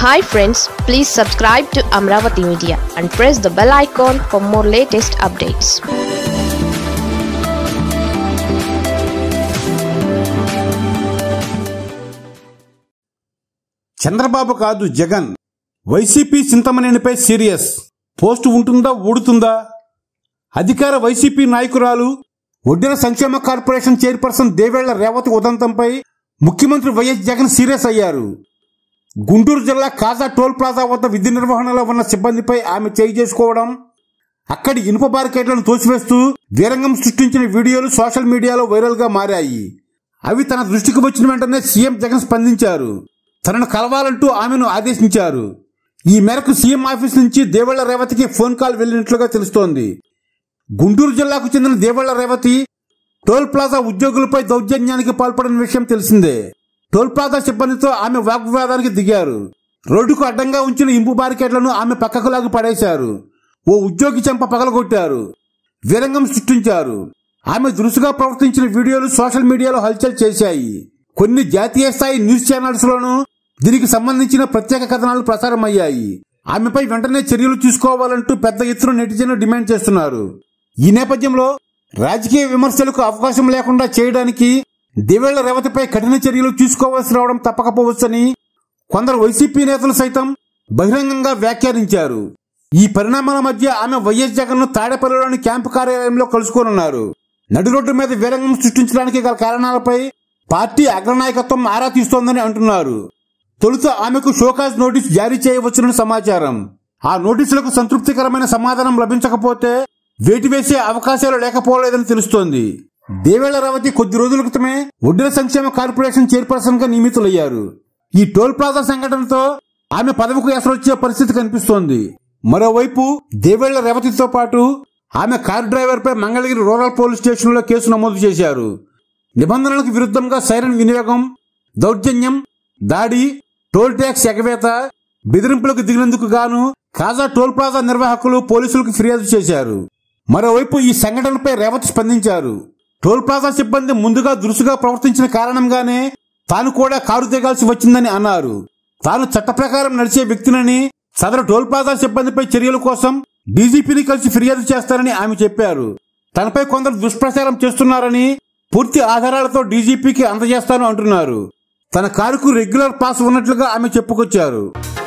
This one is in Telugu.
hi friends please subscribe to Amaravati media and press the bell icon for more latest updates Chandrababu కాదు జగన్ వైసీపీ చింతమనేనిపై సీరియస్ పోస్టు ఉంటుందా ఊడుతుందా అధికార వైసీపీ నాయకురాలు ఒడ్డెర సంక్షేమ కార్పొరేషన్ చైర్పర్సన్ దేవేళ్ల రేవతి ఉదంతంపై ముఖ్యమంత్రి వైఎస్ జగన్ సీరియస్ అయ్యారు గుంటూరు జిల్లా కాజా టోల్ ప్లాజా వద్ద విధి నిర్వహణలో ఉన్న సిబ్బందిపై ఆమె చేయి చేసుకోవడం అక్కడి ఇనుప బారికేట్లను తోసివేస్తూ వీరంగం సృష్టించిన వీడియోలు సోషల్ మీడియాలో వైరల్గా మారాయి అవి తన దృష్టికి వచ్చిన వెంటనే సీఎం జగన్ స్పందించారు తనను కలవాలంటూ ఆమెను ఆదేశించారు ఈ మేరకు సీఎం ఆఫీస్ నుంచి దేవళ్ల రేవతికి ఫోన్ కాల్ వెళ్ళినట్లుగా తెలుస్తోంది గుంటూరు జిల్లాకు చెందిన దేవళ్ల రేవతి టోల్ ప్లాజా ఉద్యోగులపై దౌర్జన్యానికి పాల్పడిన విషయం తెలిసిందే టోల్ ప్లాజా సిబ్బందితో ఆమె వాగ్వివాదానికి దిగారు రోడ్డుకు అడ్డంగా ఉంచిన ఇంపు బారికేట్లను ఆమె పక్కకు లాగి పడేశారు ఓ ఉద్యోగి చెంప పగలగొట్టారు వీరంగం సృష్టించారు ఆమె దురుసుగా ప్రవర్తించిన వీడియోలు సోషల్ మీడియాలో హల్చల్ చేశాయి కొన్ని జాతీయ స్థాయి న్యూస్ ఛానల్స్ లోనూ దీనికి సంబంధించిన ప్రత్యేక కథనాలు ప్రసారమయ్యాయి ఆమెపై వెంటనే చర్యలు తీసుకోవాలంటూ పెద్ద ఎత్తున నెటిజన్లు డిమాండ్ చేస్తున్నారు ఈ నేపథ్యంలో రాజకీయ విమర్శలకు అవకాశం లేకుండా చేయడానికి దివేళ్ల రేవతిపై కఠిన చర్యలు తీసుకోవాల్సి రావడం తప్పకపోవచ్చని కొందరు వైసీపీ నేతలు సైతం బహిరంగంగా వ్యాఖ్యానించారు ఈ పరిణామాల మధ్య ఆమె వైఎస్ జగన్ ను తాడేపల్లిలోని క్యాంపు కార్యాలయంలో కలుసుకోనున్నారు నడి రోడ్డు మీద వీరంగం సృష్టించడానికి గల కారణాలపై పార్టీ అగ్రనాయకత్వం ఆరా తీస్తోందని అంటున్నారు తొలుత ఆమెకు షోకాజ్ నోటీస్ జారీ చేయవచ్చునని సమాచారం ఆ నోటీసులకు సంతృప్తికరమైన సమాధానం లభించకపోతే వేటి వేసే అవకాశాలు లేకపోలేదని తెలుస్తోంది దేవేళ్ల రావతి కొద్ది రోజుల క్రితమే ఒడ్డెర సంక్షేమ కార్పొరేషన్ చైర్పర్సన్ గా నియమితులయ్యారు ఈ టోల్ ప్లాజా సంఘటనతో ఆమె పదవికి ఎసరొచ్చే పరిస్థితి కనిపిస్తోంది మరోవైపు దేవేళ్ల రేవతితో పాటు ఆమె కారు డ్రైవర్ పై మంగళగిరి రూరల్ పోలీస్ స్టేషన్లో కేసు నమోదు చేశారు నిబంధనలకు విరుద్ధంగా సైరన్ వినియోగం దౌర్జన్యం దాడి టోల్ ట్యాక్స్ ఎగవేత బెదిరింపులకు దిగినందుకు గాను కాజా టోల్ ప్లాజా నిర్వాహకులు పోలీసులకు ఫిర్యాదు చేశారు మరోవైపు ఈ సంఘటనపై రేవతి స్పందించారు టోల్ ప్లాజా సిబ్బంది ముందుగా దురుసుగా ప్రవర్తించిన కారణంగానే తాను కూడా కారు దిగాల్సి వచ్చిందని అన్నారు తాను చట్ట ప్రకారం నడిచే వ్యక్తినని సదరు టోల్ ప్లాజా సిబ్బందిపై చర్యల కోసం డీజీపీని కలిసి ఫిర్యాదు చేస్తారని ఆమె చెప్పారు తనపై కొందరు దుష్ప్రచారం చేస్తున్నారని పూర్తి ఆధారాలతో డీజీపీకి అందజేస్తాను అంటున్నారు తన కారుకు రెగ్యులర్ పాస్ ఉన్నట్లుగా ఆమె చెప్పుకొచ్చారు